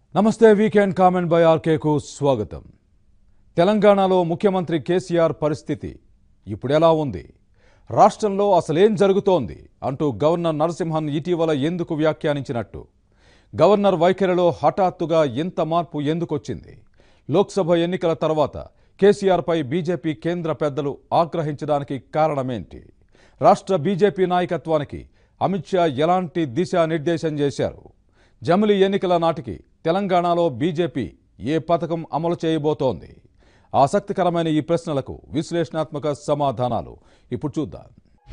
నమస్తే weekend comment by ఆర్కేకు స్వాగతం తెలంగాణలో ముఖ్యమంత్రి కేసీఆర్ పరిస్థితి ఇప్పుడు ఎలా ఉంది రాష్ట్రంలో అసలేం జరుగుతోంది అంటూ గవర్నర్ నరసింహన్ ఇటీవల ఎందుకు వ్యాఖ్యానించినట్టు గవర్నర్ వైఖరిలో హఠాత్తుగా ఇంత మార్పు ఎందుకొచ్చింది లోక్సభ ఎన్నికల తర్వాత కేసీఆర్పై బీజేపీ కేంద్ర పెద్దలు ఆగ్రహించడానికి కారణమేంటి రాష్ట్ర బీజేపీ నాయకత్వానికి అమిత్ షా ఎలాంటి దిశానిర్దేశం చేశారు జమిలి ఎన్నికల నాటికి తెలంగాణలో బీజేపీ ఏ పథకం అమలు చేయబోతోంది ఆసక్తికరమైన ఈ ప్రశ్నలకు విశ్లేషణాత్మక సమాధానాలు ఇప్పుడు చూద్దాం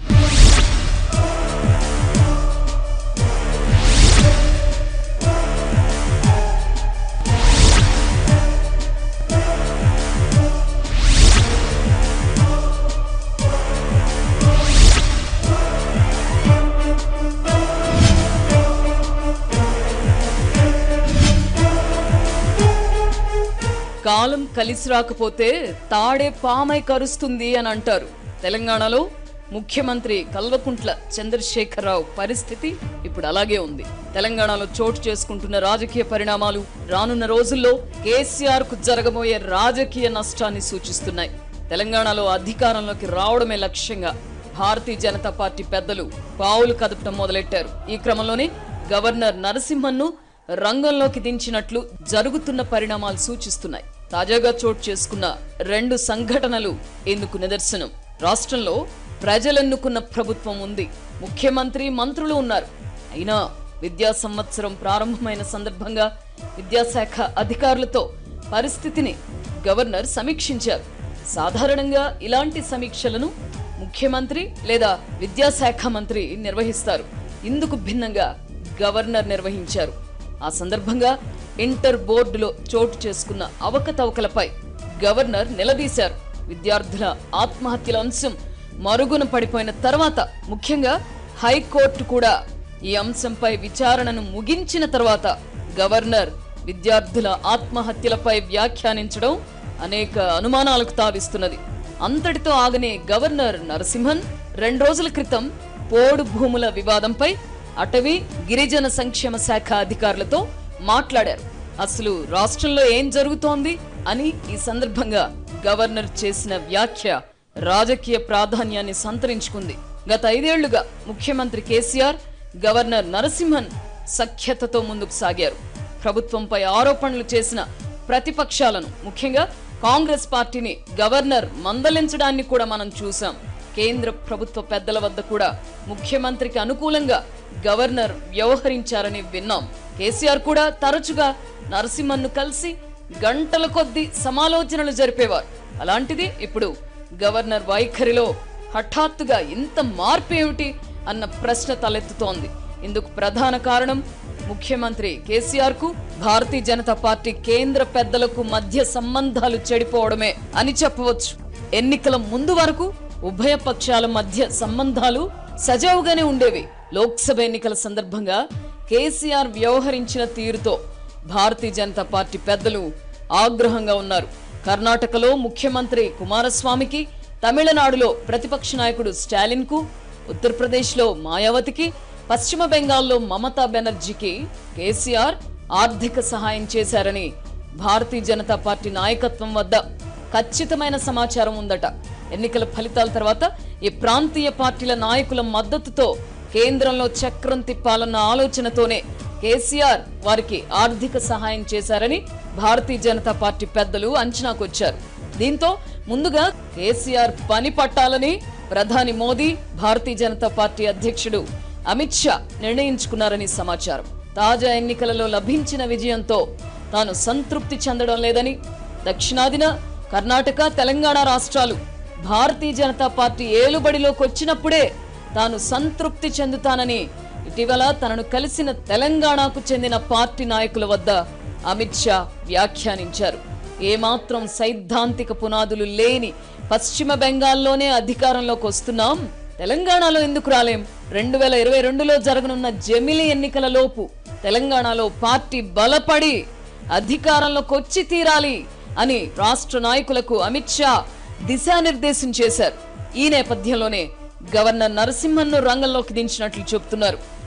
కాలం కలిసి రాకపోతే తాడే పామై కరుస్తుంది అని అంటారు తెలంగాణలో ముఖ్యమంత్రి కల్వకుంట్ల చంద్రశేఖరరావు పరిస్థితి ఇప్పుడు అలాగే ఉంది తెలంగాణలో చోటు చేసుకుంటున్న రాజకీయ పరిణామాలు రానున్న రోజుల్లో కేసీఆర్ కు జరగబోయే రాజకీయ నష్టాన్ని సూచిస్తున్నాయి తెలంగాణలో అధికారంలోకి రావడమే లక్ష్యంగా భారతీయ జనతా పార్టీ పెద్దలు పావులు కదపడం మొదలెట్టారు ఈ క్రమంలోనే గవర్నర్ నరసింహన్ను రంగంలోకి దించినట్లు జరుగుతున్న పరిణామాలు సూచిస్తున్నాయి తాజాగా చోటు చేసుకున్న రెండు సంఘటనలు ఇందుకు నిదర్శనం రాష్ట్రంలో ప్రజలెన్నుకున్న ప్రభుత్వం ఉంది ముఖ్యమంత్రి మంత్రులు ఉన్నారు అయినా విద్యా సంవత్సరం ప్రారంభమైన సందర్భంగా విద్యాశాఖ అధికారులతో పరిస్థితిని గవర్నర్ సమీక్షించారు సాధారణంగా ఇలాంటి సమీక్షలను ముఖ్యమంత్రి లేదా విద్యాశాఖ మంత్రి నిర్వహిస్తారు ఇందుకు భిన్నంగా గవర్నర్ నిర్వహించారు ఆ సందర్భంగా ఇంటర్ బోర్డులో చోటు చేసుకున్న అవకతవకలపై గవర్నర్ నిలదీశారు విద్యార్థుల ఆత్మహత్యల అంశం మరుగున పడిపోయిన తర్వాత ముఖ్యంగా హైకోర్టు కూడా ఈ అంశంపై విచారణను ముగించిన తర్వాత గవర్నర్ విద్యార్థుల ఆత్మహత్యలపై వ్యాఖ్యానించడం అనేక అనుమానాలకు తావిస్తున్నది అంతటితో ఆగనే గవర్నర్ నరసింహన్ రెండు రోజుల క్రితం పోడు భూముల వివాదంపై అటవీ గిరిజన సంక్షేమ శాఖ అధికారులతో మాట్లాడారు అసలు రాష్ట్రంలో ఏం జరుగుతోంది అని ఈ సందర్భంగా గవర్నర్ చేసిన వ్యాఖ్య రాజకీయ ప్రాధాన్యాన్ని సంతరించుకుంది గత ఐదేళ్లుగా ముఖ్యమంత్రి కేసీఆర్ గవర్నర్ నరసింహన్ సఖ్యతతో ముందుకు సాగారు ప్రభుత్వంపై ఆరోపణలు చేసిన ప్రతిపక్షాలను ముఖ్యంగా కాంగ్రెస్ పార్టీని గవర్నర్ మందలించడాన్ని కూడా మనం చూసాం కేంద్ర ప్రభుత్వ పెద్దల వద్ద కూడా ముఖ్యమంత్రికి అనుకూలంగా గవర్నర్ వ్యవహరించారని విన్నాం కేసీఆర్ కూడా తరచుగా నరసింహన్ను కలిసి గంటల కొద్దీ సమాలోచనలు జరిపేవారు అలాంటిది ఇప్పుడు గవర్నర్ వైఖరిలో హఠాత్తుగా ఇంత మార్పు ఏమిటి అన్న ప్రశ్న తలెత్తుతోంది ఇందుకు ప్రధాన కారణం ముఖ్యమంత్రి కేసీఆర్ కు భారతీయ జనతా పార్టీ కేంద్ర పెద్దలకు మధ్య సంబంధాలు చెడిపోవడమే అని చెప్పవచ్చు ఎన్నికల ముందు వరకు ఉభయ పక్షాల మధ్య సంబంధాలు సజావుగానే ఉండేవి లోక్సభ ఎన్నికల సందర్భంగా కేసీఆర్ వ్యవహరించిన తీరుతో భారతీయ జనతా పార్టీ పెద్దలు ఆగ్రహంగా ఉన్నారు కర్ణాటకలో ముఖ్యమంత్రి కుమారస్వామికి తమిళనాడులో ప్రతిపక్ష నాయకుడు స్టాలిన్ కు ఉత్తరప్రదేశ్లో మాయావతికి పశ్చిమ బెంగాల్లో మమతా బెనర్జీకి కేసీఆర్ ఆర్థిక సహాయం చేశారని భారతీయ జనతా పార్టీ నాయకత్వం వద్ద ఖచ్చితమైన సమాచారం ఉందట ఎన్నికల ఫలితాల తర్వాత ఈ ప్రాంతీయ పార్టీల నాయకుల మద్దతుతో కేంద్రంలో చక్రం తిప్పాలన్న ఆలోచనతోనే కేసీఆర్ వారికి ఆర్థిక సహాయం చేశారని భారతీయ జనతా పార్టీ పెద్దలు అంచనాకొచ్చారు దీంతో ముందుగా కేసీఆర్ పని పట్టాలని ప్రధాని మోదీ భారతీయ జనతా పార్టీ అధ్యక్షుడు అమిత్ షా నిర్ణయించుకున్నారని సమాచారం తాజా ఎన్నికలలో లభించిన విజయంతో తాను సంతృప్తి చెందడం లేదని దక్షిణాదిన కర్ణాటక తెలంగాణ రాష్ట్రాలు భారతీయ జనతా పార్టీ ఏలుబడిలోకి వచ్చినప్పుడే తాను సంతృప్తి చెందుతానని ఇటీవల తనను కలిసిన తెలంగాణకు చెందిన పార్టీ నాయకుల వద్ద అమిత్ షా వ్యాఖ్యానించారు ఏమాత్రం సైద్ధాంతిక పునాదులు లేని పశ్చిమ బెంగాల్లోనే అధికారంలోకి వస్తున్నాం తెలంగాణలో ఎందుకు రాలేం రెండు వేల ఇరవై రెండులో జరగనున్న జమిలి ఎన్నికల లోపు తెలంగాణలో పార్టీ బలపడి అధికారంలోకి వచ్చి తీరాలి అని రాష్ట్ర నాయకులకు అమిత్ షా దిశానిర్దేశం చేశారు ఈ నేపథ్యంలోనే గవర్నర్ నరసింహన్ను రంగంలోకి దించినట్లు చెబుతున్నారు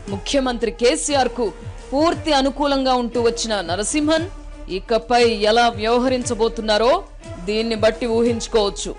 ముఖ్యమంత్రి కేసీఆర్ కు పూర్తి అనుకూలంగా ఉంటూ వచ్చిన నరసింహన్ ఇకపై ఎలా వ్యవహరించబోతున్నారో దీన్ని బట్టి ఊహించుకోవచ్చు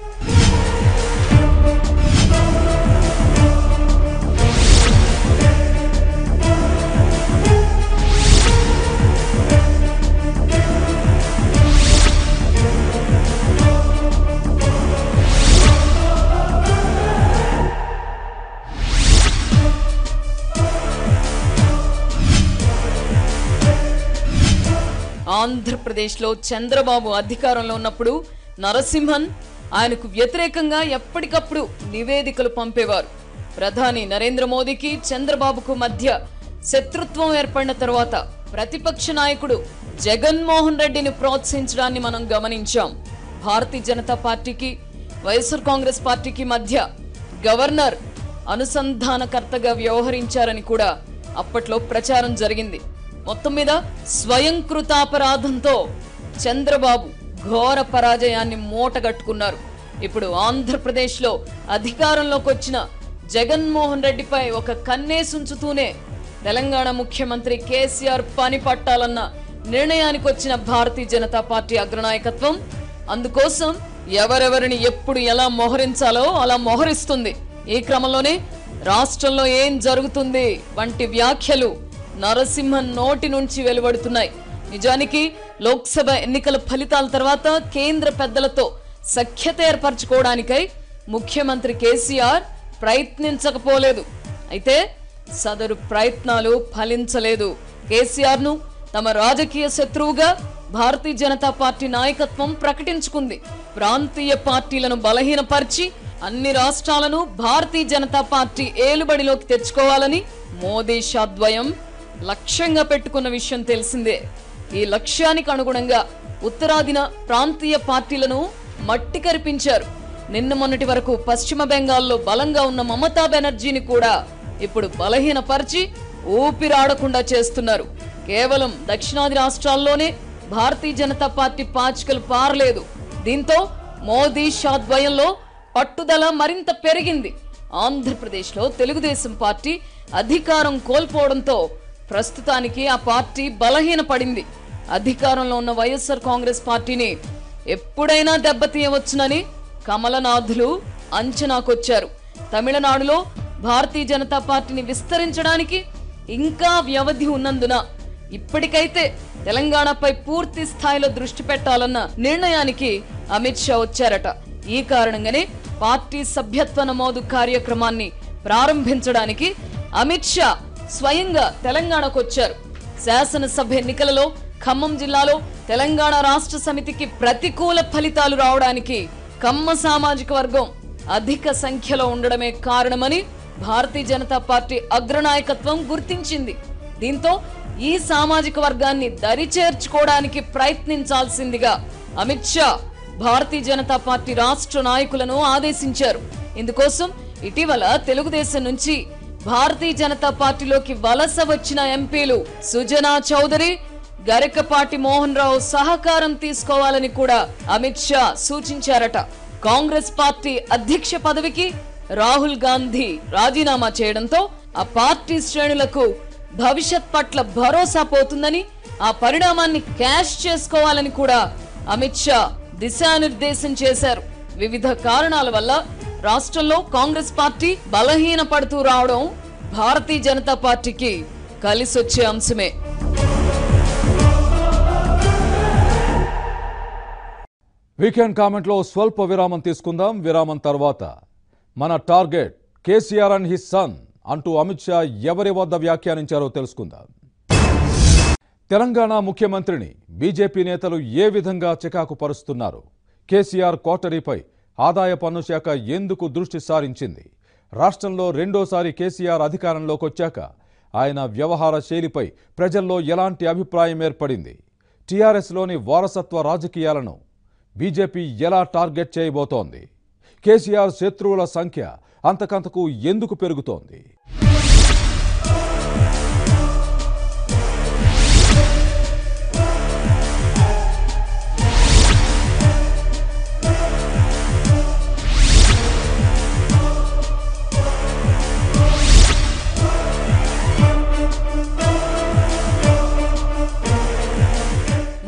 ఆంధ్రప్రదేశ్లో చంద్రబాబు అధికారంలో ఉన్నప్పుడు నరసింహన్ ఆయనకు వ్యతిరేకంగా ఎప్పటికప్పుడు నివేదికలు పంపేవారు ప్రధాని నరేంద్ర మోదీకి చంద్రబాబుకు మధ్య శత్రుత్వం ఏర్పడిన తర్వాత ప్రతిపక్ష నాయకుడు జగన్మోహన్ రెడ్డిని ప్రోత్సహించడాన్ని మనం గమనించాం భారతీయ జనతా పార్టీకి వైఎస్ఆర్ కాంగ్రెస్ పార్టీకి మధ్య గవర్నర్ అనుసంధానకర్తగా వ్యవహరించారని కూడా అప్పట్లో ప్రచారం జరిగింది మొత్తం మీద స్వయంకృతాపరాధంతో చంద్రబాబు ఘోర పరాజయాన్ని మూటగట్టుకున్నారు ఇప్పుడు ఆంధ్రప్రదేశ్లో అధికారంలోకి వచ్చిన జగన్మోహన్ రెడ్డిపై ఒక కన్నేసుంచుతూనే తెలంగాణ ముఖ్యమంత్రి కేసీఆర్ పని పట్టాలన్న నిర్ణయానికి వచ్చిన భారతీయ జనతా పార్టీ అగ్రనాయకత్వం అందుకోసం ఎవరెవరిని ఎప్పుడు ఎలా మోహరించాలో అలా మోహరిస్తుంది ఈ క్రమంలోనే రాష్ట్రంలో ఏం జరుగుతుంది వంటి వ్యాఖ్యలు నరసింహన్ నోటి నుంచి వెలువడుతున్నాయి నిజానికి లోక్సభ ఎన్నికల ఫలితాల తర్వాత కేంద్ర పెద్దలతో సఖ్యత ఏర్పరచుకోవడానికై ముఖ్యమంత్రి కేసీఆర్ ప్రయత్నించకపోలేదు అయితే సదరు ప్రయత్నాలు ఫలించలేదు కేసీఆర్ ను తమ రాజకీయ శత్రువుగా భారతీయ జనతా పార్టీ నాయకత్వం ప్రకటించుకుంది ప్రాంతీయ పార్టీలను బలహీనపరిచి అన్ని రాష్ట్రాలను భారతీయ జనతా పార్టీ ఏలుబడిలోకి తెచ్చుకోవాలని మోదీ షాద్వయం లక్ష్యంగా పెట్టుకున్న విషయం తెలిసిందే ఈ లక్ష్యానికి అనుగుణంగా ఉత్తరాదిన ప్రాంతీయ పార్టీలను మట్టి కరిపించారు నిన్న మొన్నటి వరకు పశ్చిమ బెంగాల్లో బలంగా ఉన్న మమతా బెనర్జీని కూడా ఇప్పుడు బలహీనపరిచి ఊపిరాడకుండా చేస్తున్నారు కేవలం దక్షిణాది రాష్ట్రాల్లోనే భారతీయ జనతా పార్టీ పాచికలు పారలేదు దీంతో మోదీ షాద్వయంలో పట్టుదల మరింత పెరిగింది ఆంధ్రప్రదేశ్లో తెలుగుదేశం పార్టీ అధికారం కోల్పోవడంతో ప్రస్తుతానికి ఆ పార్టీ బలహీనపడింది అధికారంలో ఉన్న వైఎస్ఆర్ కాంగ్రెస్ పార్టీని ఎప్పుడైనా దెబ్బతీయవచ్చునని కమలనాథులు అంచనాకొచ్చారు తమిళనాడులో భారతీయ జనతా పార్టీని విస్తరించడానికి ఇంకా వ్యవధి ఉన్నందున ఇప్పటికైతే తెలంగాణపై పూర్తి స్థాయిలో దృష్టి పెట్టాలన్న నిర్ణయానికి అమిత్ షా వచ్చారట ఈ కారణంగానే పార్టీ సభ్యత్వ నమోదు కార్యక్రమాన్ని ప్రారంభించడానికి అమిత్ షా స్వయంగా తెలంగాణకు వచ్చారు శాసనసభ ఎన్నికలలో ఖమ్మం జిల్లాలో తెలంగాణ రాష్ట్ర సమితికి ప్రతికూల ఫలితాలు రావడానికి కమ్మ సామాజిక వర్గం అధిక సంఖ్యలో ఉండడమే కారణమని భారతీయ జనతా పార్టీ అగ్రనాయకత్వం గుర్తించింది దీంతో ఈ సామాజిక వర్గాన్ని దరి చేర్చుకోవడానికి ప్రయత్నించాల్సిందిగా అమిత్ షా భారతీయ జనతా పార్టీ రాష్ట్ర నాయకులను ఆదేశించారు ఇందుకోసం ఇటీవల తెలుగుదేశం నుంచి భారతీయ జనతా పార్టీలోకి వలస వచ్చిన ఎంపీలు సుజనా చౌదరి గరికపాటి మోహన్ రావు సహకారం తీసుకోవాలని కూడా అమిత్ షా సూచించారట కాంగ్రెస్ పార్టీ అధ్యక్ష పదవికి రాహుల్ గాంధీ రాజీనామా చేయడంతో ఆ పార్టీ శ్రేణులకు భవిష్యత్ పట్ల భరోసా పోతుందని ఆ పరిణామాన్ని క్యాష్ చేసుకోవాలని కూడా అమిత్ షా దిశానిర్దేశం చేశారు వివిధ కారణాల వల్ల రాష్ట్రంలో కాంగ్రెస్ పార్టీ బలహీన పడుతూ రావడం భారతీయ జనతా పార్టీకి కలిసొచ్చే అంశమే వీకెండ్ కామెంట్లో స్వల్ప విరామం తీసుకుందాం విరామం తర్వాత మన target KCR and his son అంటూ అమిత్ షా ఎవరి వద్ద వ్యాఖ్యానించారో తెలుసుకుందాం తెలంగాణ ముఖ్యమంత్రిని బీజేపీ నేతలు ఏ విధంగా చికాకు పరుస్తున్నారు కేసీఆర్ కోటరీపై ఆదాయ పన్ను శాఖ ఎందుకు దృష్టి సారించింది రాష్ట్రంలో రెండోసారి కేసీఆర్ అధికారంలోకి వచ్చాక ఆయన వ్యవహార శైలిపై ప్రజల్లో ఎలాంటి అభిప్రాయం ఏర్పడింది టీఆర్ఎస్లోని వారసత్వ రాజకీయాలను బీజేపీ ఎలా టార్గెట్ చేయబోతోంది కేసీఆర్ శత్రువుల సంఖ్య అంతకంతకు ఎందుకు పెరుగుతోంది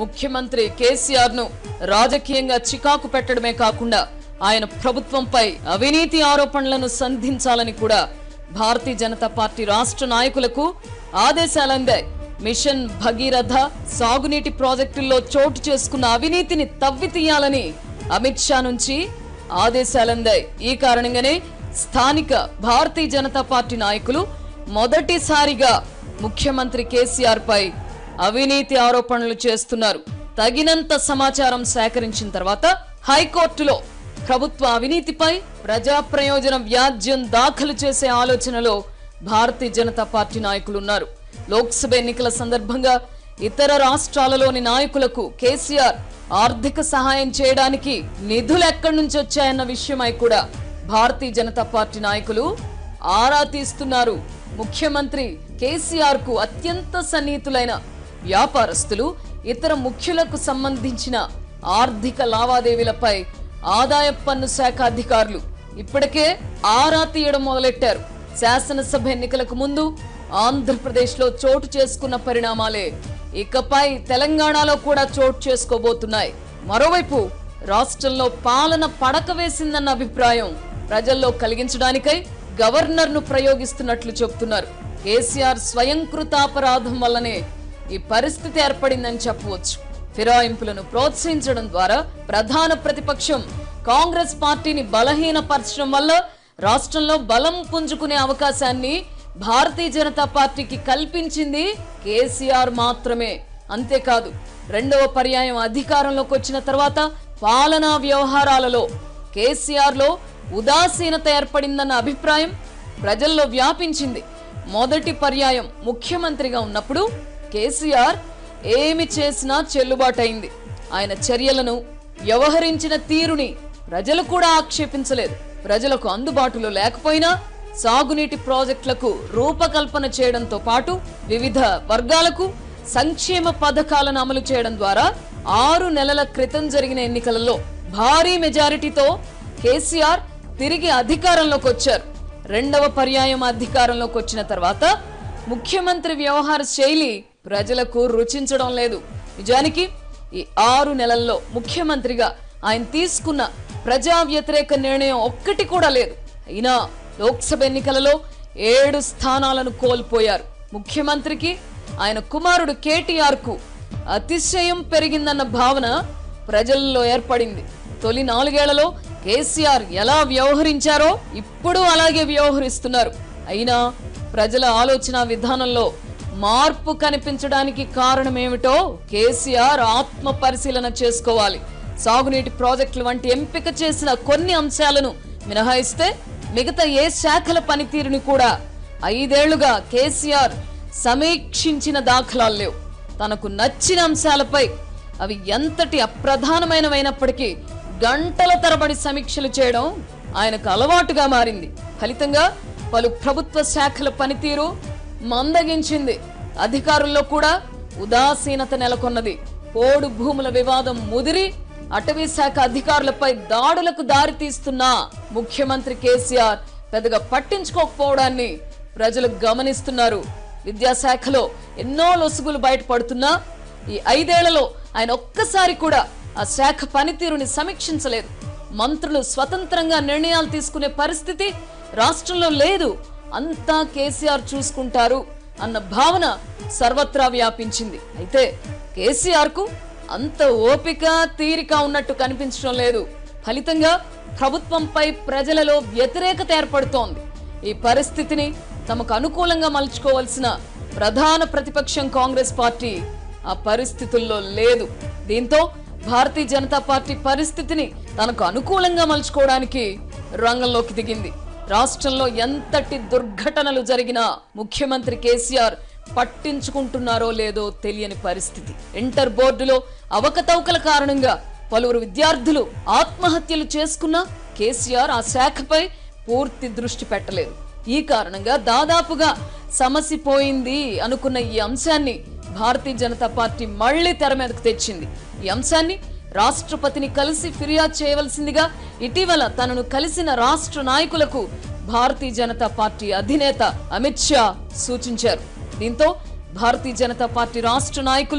ముఖ్యమంత్రి కేసీఆర్ ను రాజకీయంగా చికాకు పెట్టడమే కాకుండా ఆయన ప్రభుత్వంపై అవినీతి ఆరోపణలను సంధించాలని కూడా భారతీయ జనతా పార్టీ రాష్ట్ర నాయకులకు ఆదేశాలందాయి మిషన్ భగీరథ సాగునీటి ప్రాజెక్టుల్లో చోటు చేసుకున్న అవినీతిని తవ్వి తీయాలని అమిత్ షా నుంచి ఆదేశాలందాయి ఈ కారణంగానే స్థానిక భారతీయ జనతా పార్టీ నాయకులు మొదటిసారిగా ముఖ్యమంత్రి కేసీఆర్ పై అవినీతి ఆరోపణలు చేస్తున్నారు తగినంత సమాచారం సేకరించిన తర్వాత హైకోర్టులో ప్రభుత్వ అవినీతిపై ప్రజా ప్రయోజన వ్యాజ్యం దాఖలు చేసే ఆలోచనలో భారతీయ జనతా పార్టీ నాయకులు ఉన్నారు లోక్సభ ఎన్నికల సందర్భంగా ఇతర రాష్ట్రాలలోని నాయకులకు కేసీఆర్ ఆర్థిక సహాయం చేయడానికి నిధులు ఎక్కడి నుంచి వచ్చాయన్న విషయమై కూడా భారతీయ జనతా పార్టీ నాయకులు ఆరా తీస్తున్నారు ముఖ్యమంత్రి కేసీఆర్ కు అత్యంత సన్నిహితులైన వ్యాపారస్తులు ఇతర ముఖ్యులకు సంబంధించిన ఆర్థిక లావాదేవీలపై ఆదాయ పన్ను శాఖ అధికారులు ఇప్పటికే ఆరా తీయడం మొదలెట్టారు శాసనసభ ఎన్నికలకు ముందు ఆంధ్రప్రదేశ్లో చోటు చేసుకున్న పరిణామాలే ఇకపై తెలంగాణలో కూడా చోటు చేసుకోబోతున్నాయి మరోవైపు రాష్ట్రంలో పాలన పడక వేసిందన్న అభిప్రాయం ప్రజల్లో కలిగించడానికై గవర్నర్ ను ప్రయోగిస్తున్నట్లు చెబుతున్నారు కేసీఆర్ స్వయంకృతాపరాధం వల్లనే ఈ పరిస్థితి ఏర్పడిందని చెప్పవచ్చు ఫిరాయింపులను ప్రోత్సహించడం ద్వారా ప్రధాన ప్రతిపక్షం కాంగ్రెస్ పార్టీని బలహీనపరచడం వల్ల రాష్ట్రంలో బలం పుంజుకునే అవకాశాన్ని భారతీయ జనతా పార్టీకి కల్పించింది కేసీఆర్ మాత్రమే అంతేకాదు రెండవ పర్యాయం అధికారంలోకి వచ్చిన తర్వాత పాలనా వ్యవహారాలలో కేసీఆర్ లో ఉదాసీనత ఏర్పడిందన్న అభిప్రాయం ప్రజల్లో వ్యాపించింది మొదటి పర్యాయం ముఖ్యమంత్రిగా ఉన్నప్పుడు కేసీఆర్ ఏమి చేసినా చెల్లుబాటైంది ఆయన చర్యలను వ్యవహరించిన తీరుని ప్రజలు కూడా ఆక్షేపించలేదు ప్రజలకు అందుబాటులో లేకపోయినా సాగునీటి ప్రాజెక్టులకు రూపకల్పన చేయడంతో పాటు వివిధ వర్గాలకు సంక్షేమ పథకాలను అమలు చేయడం ద్వారా ఆరు నెలల క్రితం జరిగిన ఎన్నికలలో భారీ మెజారిటీతో కేసీఆర్ తిరిగి అధికారంలోకి వచ్చారు రెండవ పర్యాయం అధికారంలోకి వచ్చిన తర్వాత ముఖ్యమంత్రి వ్యవహార శైలి ప్రజలకు రుచించడం లేదు నిజానికి ఈ ఆరు నెలల్లో ముఖ్యమంత్రిగా ఆయన తీసుకున్న ప్రజా వ్యతిరేక నిర్ణయం ఒక్కటి కూడా లేదు అయినా లోక్సభ ఎన్నికలలో ఏడు స్థానాలను కోల్పోయారు ముఖ్యమంత్రికి ఆయన కుమారుడు కేటీఆర్ కు అతిశయం పెరిగిందన్న భావన ప్రజల్లో ఏర్పడింది తొలి నాలుగేళ్లలో కేసీఆర్ ఎలా వ్యవహరించారో ఇప్పుడు అలాగే వ్యవహరిస్తున్నారు అయినా ప్రజల ఆలోచన విధానంలో మార్పు కనిపించడానికి కారణమేమిటో కేసీఆర్ ఆత్మ పరిశీలన చేసుకోవాలి సాగునీటి ప్రాజెక్టులు వంటి ఎంపిక చేసిన కొన్ని అంశాలను మినహాయిస్తే మిగతా ఏ శాఖల పనితీరుని కూడా ఐదేళ్లుగా కేసీఆర్ సమీక్షించిన దాఖలాలు లేవు తనకు నచ్చిన అంశాలపై అవి ఎంతటి అప్రధానమైనవైనప్పటికీ గంటల తరబడి సమీక్షలు చేయడం ఆయనకు అలవాటుగా మారింది ఫలితంగా పలు ప్రభుత్వ శాఖల పనితీరు మందగించింది అధికారుల్లో కూడా ఉదాసీనత నెలకొన్నది పోడు భూముల వివాదం ముదిరి అటవీ శాఖ అధికారులపై దాడులకు దారి తీస్తున్న ముఖ్యమంత్రి కేసీఆర్ పెద్దగా పట్టించుకోకపోవడాన్ని ప్రజలు గమనిస్తున్నారు విద్యాశాఖలో ఎన్నో లొసుగులు బయటపడుతున్నా ఈ ఐదేళ్లలో ఆయన ఒక్కసారి కూడా ఆ శాఖ పనితీరుని సమీక్షించలేదు మంత్రులు స్వతంత్రంగా నిర్ణయాలు తీసుకునే పరిస్థితి రాష్ట్రంలో లేదు అంతా కేసీఆర్ చూసుకుంటారు అన్న భావన సర్వత్రా వ్యాపించింది అయితే కేసీఆర్ కు అంత ఓపిక తీరిక ఉన్నట్టు కనిపించడం లేదు ఫలితంగా ప్రభుత్వంపై ప్రజలలో వ్యతిరేకత ఏర్పడుతోంది ఈ పరిస్థితిని తమకు అనుకూలంగా మలుచుకోవాల్సిన ప్రధాన ప్రతిపక్షం కాంగ్రెస్ పార్టీ ఆ పరిస్థితుల్లో లేదు దీంతో భారతీయ జనతా పార్టీ పరిస్థితిని తనకు అనుకూలంగా మలుచుకోవడానికి రంగంలోకి దిగింది రాష్ట్రంలో ఎంతటి దుర్ఘటనలు జరిగినా ముఖ్యమంత్రి కేసీఆర్ పట్టించుకుంటున్నారో లేదో తెలియని పరిస్థితి ఇంటర్ బోర్డులో అవకతవకల కారణంగా పలువురు విద్యార్థులు ఆత్మహత్యలు చేసుకున్నా కేసీఆర్ ఆ శాఖపై పూర్తి దృష్టి పెట్టలేదు ఈ కారణంగా దాదాపుగా సమసిపోయింది అనుకున్న ఈ అంశాన్ని భారతీయ జనతా పార్టీ మళ్లీ తెర మీదకు తెచ్చింది ఈ అంశాన్ని రాష్ట్రపతిని కలిసి ఫిర్యాదు చేయవలసిందిగా ఇటీవల తనను కలిసిన రాష్ట్ర నాయకులకు భారతీయ జనతా పార్టీ అధినేత అమిత్ షా సూచించారు దీంతో భారతీయ జనతా పార్టీ రాష్ట్ర నాయకులు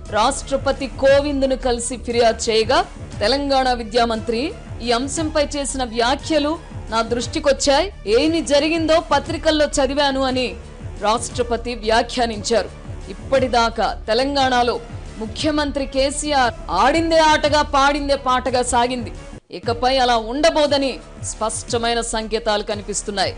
రాష్ట్రపతి కోవింద్ను కలిసి ఫిర్యాదు చేయగా తెలంగాణ విద్యామంత్రి ఈ అంశంపై చేసిన వ్యాఖ్యలు నా దృష్టికొచ్చాయి ఏమి జరిగిందో పత్రికల్లో చదివాను అని రాష్ట్రపతి వ్యాఖ్యానించారు ఇప్పటిదాకా తెలంగాణలో ముఖ్యమంత్రి కేసీఆర్ ఆడిందే ఆటగా పాడిందే పాటగా సాగింది ఇకపై అలా ఉండబోదని స్పష్టమైన సంకేతాలు కనిపిస్తున్నాయి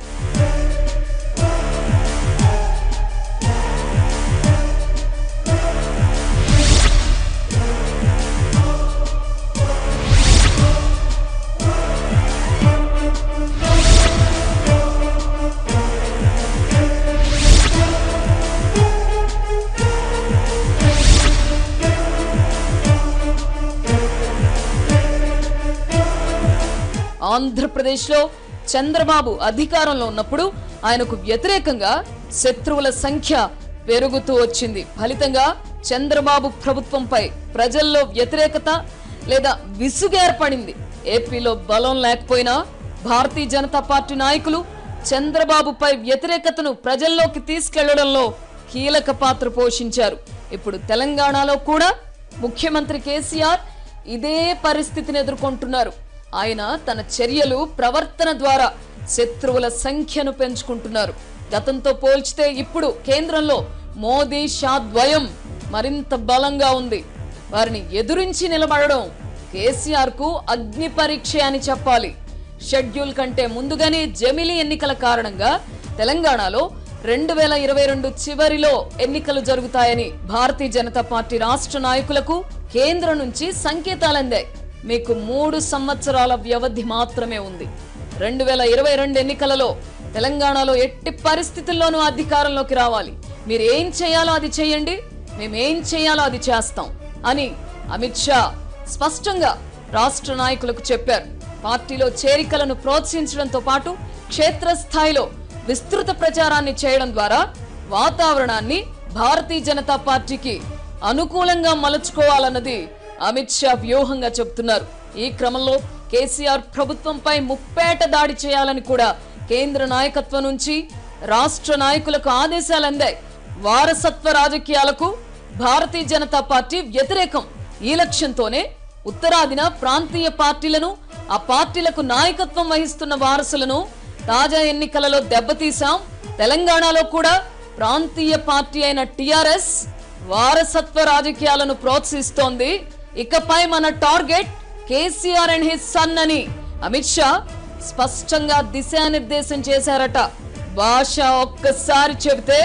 ఆంధ్రప్రదేశ్లో చంద్రబాబు అధికారంలో ఉన్నప్పుడు ఆయనకు వ్యతిరేకంగా శత్రువుల సంఖ్య పెరుగుతూ వచ్చింది ఫలితంగా చంద్రబాబు ప్రభుత్వంపై ప్రజల్లో వ్యతిరేకత లేదా విసుగు ఏర్పడింది ఏపీలో బలం లేకపోయినా భారతీయ జనతా పార్టీ నాయకులు చంద్రబాబుపై వ్యతిరేకతను ప్రజల్లోకి తీసుకెళ్లడంలో కీలక పాత్ర పోషించారు ఇప్పుడు తెలంగాణలో కూడా ముఖ్యమంత్రి కేసీఆర్ ఇదే పరిస్థితిని ఎదుర్కొంటున్నారు ఆయన తన చర్యలు ప్రవర్తన ద్వారా శత్రువుల సంఖ్యను పెంచుకుంటున్నారు గతంతో పోల్చితే ఇప్పుడు కేంద్రంలో మోదీ షా ద్వయం మరింత బలంగా ఉంది వారిని ఎదురించి నిలబడడం కేసీఆర్ కు అగ్ని పరీక్ష అని చెప్పాలి షెడ్యూల్ కంటే ముందుగానే జమిలీ ఎన్నికల కారణంగా తెలంగాణలో రెండు వేల ఇరవై రెండు చివరిలో ఎన్నికలు జరుగుతాయని భారతీయ జనతా పార్టీ రాష్ట్ర నాయకులకు కేంద్రం నుంచి సంకేతాలందాయి మీకు మూడు సంవత్సరాల వ్యవధి మాత్రమే ఉంది రెండు వేల ఇరవై రెండు ఎన్నికలలో తెలంగాణలో ఎట్టి పరిస్థితుల్లోనూ అధికారంలోకి రావాలి మీరు ఏం చేయాలో అది చేయండి మేమేం చేయాలో అది చేస్తాం అని అమిత్ షా స్పష్టంగా రాష్ట్ర నాయకులకు చెప్పారు పార్టీలో చేరికలను ప్రోత్సహించడంతో పాటు క్షేత్రస్థాయిలో విస్తృత ప్రచారాన్ని చేయడం ద్వారా వాతావరణాన్ని భారతీయ జనతా పార్టీకి అనుకూలంగా మలుచుకోవాలన్నది అమిత్ షా వ్యూహంగా చెబుతున్నారు ఈ క్రమంలో కేసీఆర్ ప్రభుత్వంపై ముప్పేట దాడి చేయాలని కూడా కేంద్ర నాయకత్వం నుంచి రాష్ట్ర నాయకులకు ఆదేశాలు అందాయి వారసత్వ రాజకీయాలకు భారతీయ జనతా పార్టీ వ్యతిరేకం ఈ లక్ష్యంతోనే ఉత్తరాదిన ప్రాంతీయ పార్టీలను ఆ పార్టీలకు నాయకత్వం వహిస్తున్న వారసులను తాజా ఎన్నికలలో దెబ్బతీశాం తెలంగాణలో కూడా ప్రాంతీయ పార్టీ అయిన టిఆర్ఎస్ వారసత్వ రాజకీయాలను ప్రోత్సహిస్తోంది ఇకపై మన target KCR and his son అని అమిత్ షా స్పష్టంగా దిశానిర్దేశం చేశారట భాష ఒక్కసారి చెబితే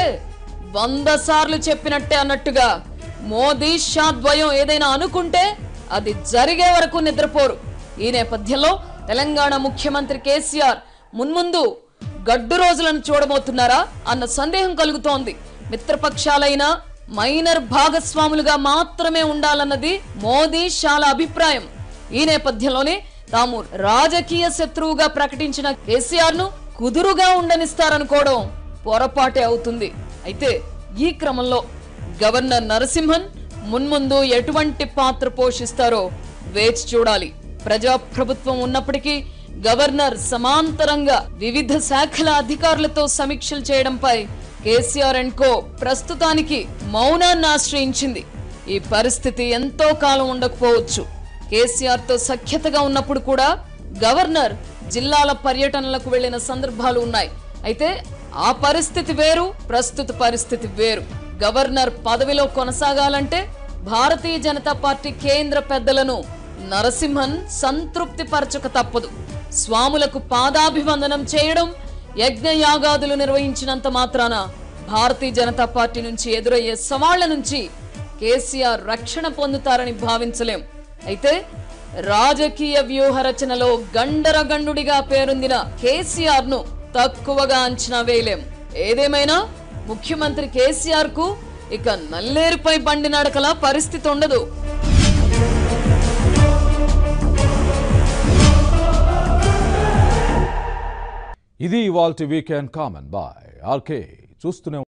వంద సార్లు చెప్పినట్టే అన్నట్టుగా మోదీ షా ద్వయం ఏదైనా అనుకుంటే అది జరిగే వరకు నిద్రపోరు ఈ నేపథ్యంలో తెలంగాణ ముఖ్యమంత్రి కేసీఆర్ మున్ముందు గడ్డు రోజులను చూడబోతున్నారా అన్న సందేహం కలుగుతోంది మిత్రపక్షాలైన మైనర్ భాగస్వాములుగా మాత్రమే ఉండాలన్నది మోదీ షాల అభిప్రాయం ఈ నేపథ్యంలోనే తాము రాజకీయ శత్రువుగా ప్రకటించిన కేసీఆర్ ను కుదురుగా ఉండనిస్తారనుకోవడం పొరపాటే అవుతుంది అయితే ఈ క్రమంలో గవర్నర్ నరసింహన్ మున్ముందు ఎటువంటి పాత్ర పోషిస్తారో వేచి చూడాలి ప్రజాప్రభుత్వం ఉన్నప్పటికీ గవర్నర్ సమాంతరంగా వివిధ శాఖల అధికారులతో సమీక్షలు చేయడంపై కేసీఆర్ అండ్ కో ప్రస్తుతానికి మౌనాన్ని ఆశ్రయించింది ఈ పరిస్థితి ఎంతో కాలం ఉండకపోవచ్చు కేసీఆర్ తో సఖ్యతగా ఉన్నప్పుడు కూడా గవర్నర్ జిల్లాల పర్యటనలకు వెళ్లిన సందర్భాలు ఉన్నాయి అయితే ఆ పరిస్థితి వేరు ప్రస్తుత పరిస్థితి వేరు గవర్నర్ పదవిలో కొనసాగాలంటే భారతీయ జనతా పార్టీ కేంద్ర పెద్దలను నరసింహన్ సంతృప్తి పరచక తప్పదు స్వాములకు పాదాభివందనం చేయడం యజ్ఞయాగాదులు నిర్వహించినంత మాత్రాన భారతీయ జనతా పార్టీ నుంచి ఎదురయ్యే సవాళ్ల నుంచి కేసీఆర్ రక్షణ పొందుతారని భావించలేం అయితే రాజకీయ వ్యూహ రచనలో గండరగండుడిగా పేరొందిన కేసీఆర్ ను తక్కువగా అంచనా వేయలేం ఏదేమైనా ముఖ్యమంత్రి కేసీఆర్ కు ఇక నల్లేరుపై బండి నడకల పరిస్థితి ఉండదు ఇది ఇవాల్టి వీకెండ్ కామన్ బాయ్ ఆర్కే చూస్తూనే